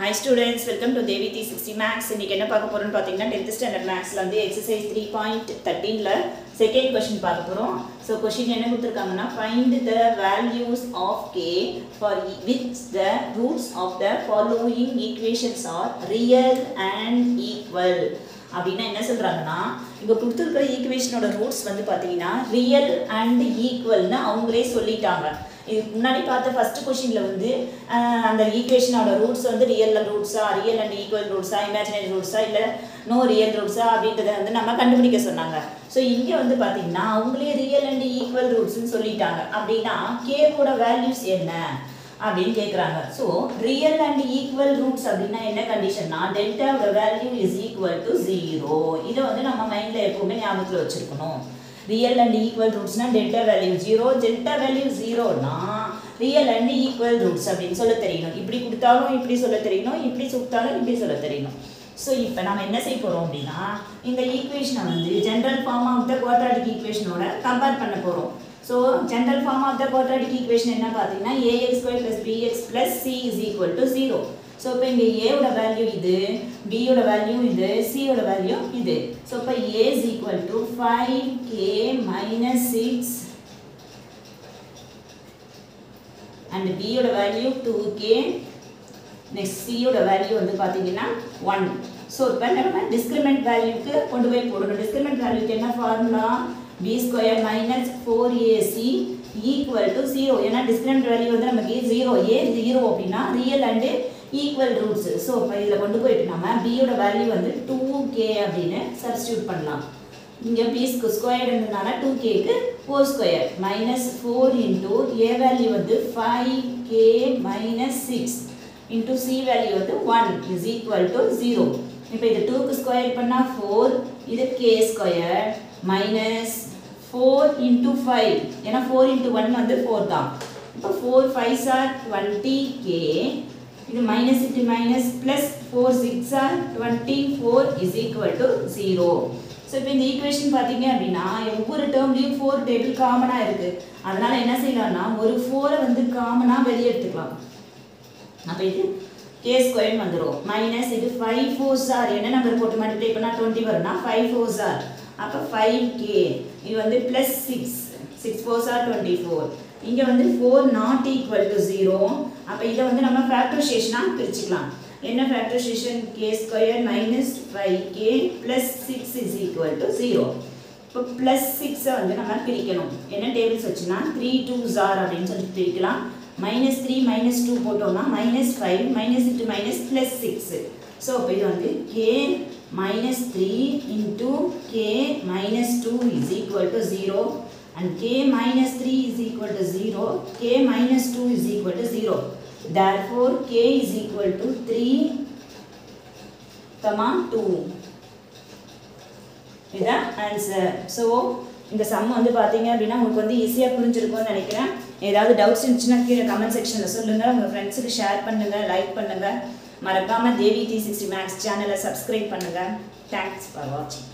high students welcome to Devi T sixty maths இன்னைக்கு என்ன பார்க்க போறோம்னு பார்த்தீங்கன்னா டென்த் ஸ்டாண்டர்ட் மேக்ஸில் வந்து எக்ஸசைஸ் த்ரீ பாயிண்ட் தேர்ட்டீனில் செகண்ட் கொஷின் பார்க்க போகிறோம் ஸோ கொஷின் என்ன கொடுத்துருக்காங்கன்னா find the values of K for which the roots of the following equations are real and equal அப்படின்னா என்ன சொல்கிறாங்கன்னா இங்கே கொடுத்துருக்கிற ஈக்குவேஷனோட ரூட்ஸ் வந்து பார்த்தீங்கன்னா ரியல் அண்ட் ஈக்குவல்னு அவங்களே சொல்லிட்டாங்க இதுக்கு முன்னாடி பார்த்த ஃபர்ஸ்ட் கொஷினில் வந்து ஆஹ், அந்த ஈக்குவேஷனோட ரூட்ஸ் வந்து ரியல் ரூட்ஸா ரியல் அண்ட் ஈக்குவல் ரூட்ஸா இமேஜினரி ரூட்ஸா இல்லை நோ ரியல் ரூட்ஸா அப்படின்றத வந்து நம்ம கண்டுபிடிக்க சொன்னாங்க ஸோ இங்கே வந்து பார்த்தீங்கன்னா அவங்களே ரியல் அண்ட் ஈக்குவல் ரூட்ஸ்னு சொல்லிட்டாங்க அப்படின்னா கேவோட வேல்யூஸ் என்ன அப்படின்னு கேட்குறாங்க so real and equal roots அப்படின்னா என்ன கண்டிஷன்னா டெல்டாவோட value is equal to zero இதை வந்து நம்ம மைண்டில் எப்பவுமே ஞாபகத்தில் வச்சுருக்கணும் ரியல் அண்ட் ஈக்குவல் ரூட்ஸ்னா delta value zero delta value ஜீரோனா ரியல் அண்ட் ஈக்குவல் ரூட்ஸ் அப்படின்னு சொல்ல தெரியணும் இப்படி கொடுத்தாலும் இப்படி சொல்ல தெரியணும் இப்படி கொடுத்தாலும் இப்படி சொல்ல தெரியணும் ஸோ இப்போ நம்ம என்ன செய்ய போகிறோம் அப்படின்னா இந்த ஈக்குவேஷனை வந்து general form of the quadratic ஈக்குவேஷனோட கம்பேர் பண்ண போகிறோம் so general form of the quadratic equation என்ன பார்த்தீங்கன்னா A X square plus B X plus C is equal to zero so இப்போ இங்கே ஏவோட வேல்யூ இது பியோட வேல்யூ இது சியோட வேல்யூ இது ஸோ இப்போ A is equal to five K minus six and பியோட வேல்யூ டூ கே நெக்ஸ்ட் சியோட வேல்யூ வந்து பார்த்தீங்கன்னா ஒன் ஸோ இப்போ நம்ம டிஸ்கிரிமெண்ட் வேல்யூக்கு கொண்டு போய் போடணும் டிஸ்கிரிமெண்ட் வேல்யூக்கு என்ன formula B square minus four A C equal to zero ஏன்னா டிஸ்கிரிமெண்ட் வேல்யூ வந்து நமக்கு ஜீரோ ஏ ஜீரோ அப்படின்னா real and equal roots so இப்போ இதில் கொண்டு போயிட்டு நம்ம பியோட வேல்யூ வந்து டூ கே அப்படின்னு சப்ஸ்டியூட் பண்ணலாம் இங்கே பி ஸ்கொயர் இருந்ததுனால டூ கேக்கு four square minus four into A value வந்து five K minus six into C value வந்து one is equal to zero இப்போ இது டூக்கு ஸ்கொயர் பண்ணால் ஃபோர் இது K square minus four into five ஏன்னா ஃபோர் இன்டூ ஒன் வந்து ஃபோர் தான் இப்போ four five are twenty K இது minus into minus plus four six are twenty four is equal to zero so இப்போ இந்த equation பார்த்தீங்க அப்படின்னா ஒவ்வொரு டேர்ம்லேயும் ஃபோர் டேபிள் காமனாக இருக்குது அதனால் என்ன செய்யலாம்னா ஒரு ஃபோரை வந்து காமனாக வெளியே எடுத்துக்கலாம் அப்போ இது கே ஸ்கொயர்னு வந்துடும் மைனஸ் இது ஃபைவ் ஃபோர் சார் என்ன நம்பர் போட்டு மல்டிப்ளை பண்ணால் டுவெண்ட்டி வரும்னா ஃபைவ் ஃபோர் சார் அப்போ ஃபைவ் கே இது வந்து plus six six four are twenty four இங்கே வந்து four not equal to zero அப்போ இதை வந்து நம்ம ஃபேக்டரைசேஷனாக பிரிச்சுக்கலாம் என்ன factorisation K square minus five K plus six is equal to zero இப்போ ப்ளஸ் சிக்ஸை வந்து நம்ம பிரிக்கணும் என்ன டேபிள்ஸ் வச்சுன்னா த்ரீ டூ ஜார் அப்படின்னு சொல்லிட்டு பிரிக்கலாம் மைனஸ் த்ரீ மைனஸ் டூ போட்டோம்னா minus five minus into minus plus six so இப்போ இது வந்து K minus three into K minus two is equal to zero and K minus three is equal to zero K minus two is equal to zero therefore k is equal to 3 comma 2 இதுதான் answer so இந்த some வந்து பார்த்தீங்க அப்படின்னா உங்களுக்கு வந்து ஈஸியாக புரிஞ்சிருக்கும்னு நினைக்கிறேன் ஏதாவது டவுட்ஸ் இருந்துச்சுன்னா கீழே கமெண்ட் செக்ஷனில் சொல்லுங்கள் உங்கள் ஃப்ரெண்ட்ஸுக்கு ஷேர் பண்ணுங்கள் லைக் பண்ணுங்கள் மறக்காமல் தேவி டி சிக்ஸ்டி மேக்ஸ் சேனலை சப்ஸ்கிரைப் பண்ணுங்கள் தேங்க்ஸ் ஃபார் வாட்சிங்